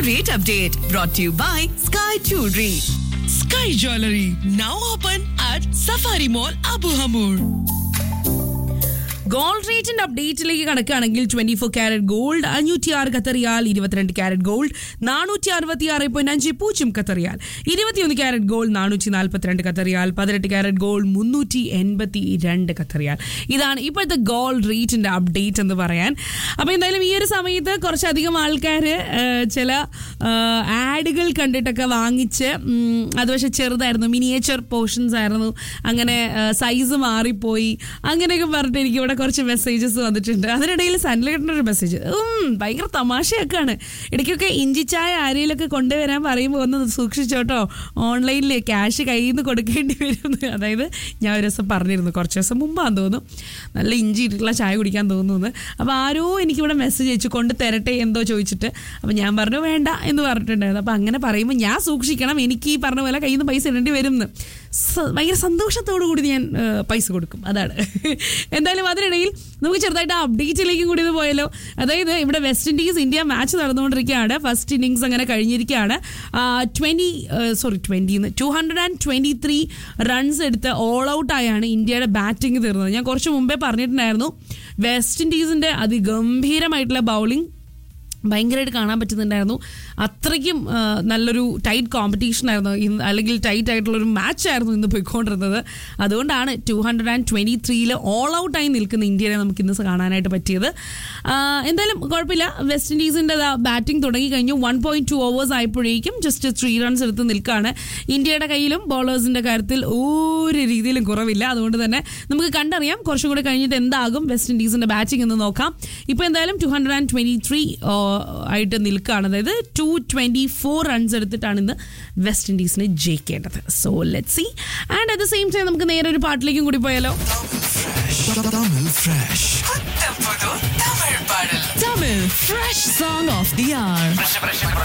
rate update brought to you by Sky Jewelry. Sky Jewelry now open at Safari Mall Abu Hamur. Gold റേറ്റിന്റെ അപ്ഡേറ്റിലേക്ക് കണക്കുകയാണെങ്കിൽ twenty four carat gold അഞ്ഞൂറ്റി ആറ് കത്തറിയാൽ ഇരുപത്തിരണ്ട് carrot gold നാനൂറ്റി അറുപത്തി ആറ് പോയിന്റ് അഞ്ച് പൂജ്യം കത്തറിയാൽ ഇരുപത്തിയൊന്ന് ക്യാരറ്റ് ഗോൾഡ് നാനൂറ്റി നാൽപ്പത്തിരണ്ട് കത്തറിയാൽ പതിനെട്ട് ക്യാരറ്റ് ഗോൾഡ് മുന്നൂറ്റി എൺപത്തി രണ്ട് കത്തറിയാൽ ഇതാണ് ഇപ്പോഴത്തെ ഗോൾഡ് റേറ്റിന്റെ അപ്ഡേറ്റ് എന്ന് പറയാൻ അപ്പൊ എന്തായാലും ഈ ഒരു സമയത്ത് കുറച്ചധികം ആൾക്കാർ ചില ആഡുകൾ കണ്ടിട്ടൊക്കെ വാങ്ങിച്ച് ഉം, അത് പക്ഷെ ചെറുതായിരുന്നു മിനിയേച്ചർ പോർഷൻസ് ആയിരുന്നു അങ്ങനെ സൈസ് മാറിപ്പോയി അങ്ങനെയൊക്കെ പറഞ്ഞിട്ട് എനിക്ക് ഇവിടെ കുറച്ച് മെസ്സേജസ് വന്നിട്ടുണ്ട് അതിനിടയിൽ സനലിന്റെ ഒരു മെസ്സേജ് ഭയങ്കര തമാശയൊക്കെയാണ് ഇടയ്ക്കൊക്കെ ഇഞ്ചി ചായ ആരെയിലൊക്കെ കൊണ്ടുവരാൻ പറയുമ്പോൾ ഒന്ന് സൂക്ഷിച്ചോട്ടോ ഓൺലൈനിൽ ക്യാഷ് കയ്യിൽ നിന്ന് കൊടുക്കേണ്ടി വരും എന്ന്. അതായത് ഞാൻ ഒരു ദിവസം പറഞ്ഞിരുന്നു കുറച്ച് ദിവസം മുമ്പാന്ന് തോന്നുന്നു നല്ല ഇഞ്ചി ഇട്ടിട്ടുള്ള ചായ കുടിക്കാൻ തോന്നുന്നു അപ്പോൾ ആരോ എനിക്കിവിടെ മെസ്സേജ് അയച്ചു കൊണ്ട് തരട്ടെ എന്തോ ചോദിച്ചിട്ട് അപ്പോൾ ഞാൻ പറഞ്ഞു വേണ്ട എന്ന് പറഞ്ഞിട്ടുണ്ടായിരുന്നു അപ്പോൾ അങ്ങനെ പറയുമ്പോൾ ഞാൻ സൂക്ഷിക്കണം എനിക്ക് ഈ പറഞ്ഞ പോലെ കയ്യിൽ നിന്ന് പൈസ ഇടേണ്ടി വരും എന്ന് സ- ഭയങ്കര സന്തോഷത്തോടു കൂടി ഞാൻ ഏ, പൈസ കൊടുക്കും അതാണ് എന്തായാലും അതിനിടയിൽ നമുക്ക് ചെറുതായിട്ട് ആ അപ്ഡേറ്റിലേക്കും കൂടി ഇത് പോയാലോ അതായത് ഇവിടെ വെസ്റ്റ് ഇൻഡീസ് ഇന്ത്യ മാച്ച് നടന്നുകൊണ്ടിരിക്കുകയാണ് ഫസ്റ്റ് ഇന്നിങ്സ് അങ്ങനെ കഴിഞ്ഞിരിക്കുകയാണ് ട്വൻറ്റി സോറി ട്വൻറ്റിന്ന് two hundred and twenty three runs എടുത്ത് ഓൾ ഔട്ട് ആയാണ് ഇന്ത്യയുടെ ബാറ്റിംഗ് തീർന്നത് ഞാൻ കുറച്ച് മുമ്പേ പറഞ്ഞിട്ടുണ്ടായിരുന്നു വെസ്റ്റ് ഇൻഡീസിൻ്റെ അതിഗംഭീരമായിട്ടുള്ള ബൗളിംഗ് ഭയങ്കരമായിട്ട് കാണാൻ പറ്റുന്നുണ്ടായിരുന്നു അത്രയ്ക്കും ആ, നല്ലൊരു ടൈറ്റ് കോമ്പറ്റീഷൻ ആയിരുന്നു ഇന്ന് അല്ലെങ്കിൽ ടൈറ്റ് ആയിട്ടുള്ള ഒരു മാച്ച് ആയിരുന്നു ഇന്ന് പോയിക്കൊണ്ടിരുന്നത് അതുകൊണ്ടാണ് ടു ഹൺഡ്രഡ് ആൻഡ് ട്വൻറ്റി ത്രീയിൽ ഓൾ ഔട്ടായി നിൽക്കുന്ന ഇന്ത്യയെ നമുക്ക് ഇന്ന് കാണാനായിട്ട് പറ്റിയത് ആ, എന്തായാലും കുഴപ്പമില്ല വെസ്റ്റ് ഇൻഡീസിൻ്റെ ബാറ്റിംഗ് തുടങ്ങി കഴിഞ്ഞു വൺ പോയിന്റ് ടു ഓവേഴ്സ് ആയപ്പോഴേക്കും ജസ്റ്റ് ത്രീ റൺസ് എടുത്ത് നിൽക്കുകയാണ് ഇന്ത്യയുടെ കയ്യിലും ബോളേഴ്സിൻ്റെ കാര്യത്തിൽ ഒരു രീതിയിലും കുറവില്ല അതുകൊണ്ട് തന്നെ നമുക്ക് കണ്ടറിയാം കുറച്ചും കൂടെ കഴിഞ്ഞിട്ട് എന്താകും വെസ്റ്റ് ഇൻഡീസിൻ്റെ ബാറ്റിംഗ് എന്ന് നോക്കാം ഇപ്പോൾ എന്തായാലും two hundred and twenty three ആയിട്ട് നിൽക്കുകയാണ് അതായത് ടു ട്വൻറ്റി ഫോർ റൺസ് എടുത്തിട്ടാണ് ഇന്ന് വെസ്റ്റ് ഇൻഡീസിനെ ജയിക്കേണ്ടത് so let see and at the same time നമുക്ക് നേരെ ഒരു പാട്ടിലേക്കും കൂടി പോയാലോ Tamil Fresh. Tamil Tamil Tamil Fresh Song of the Hour.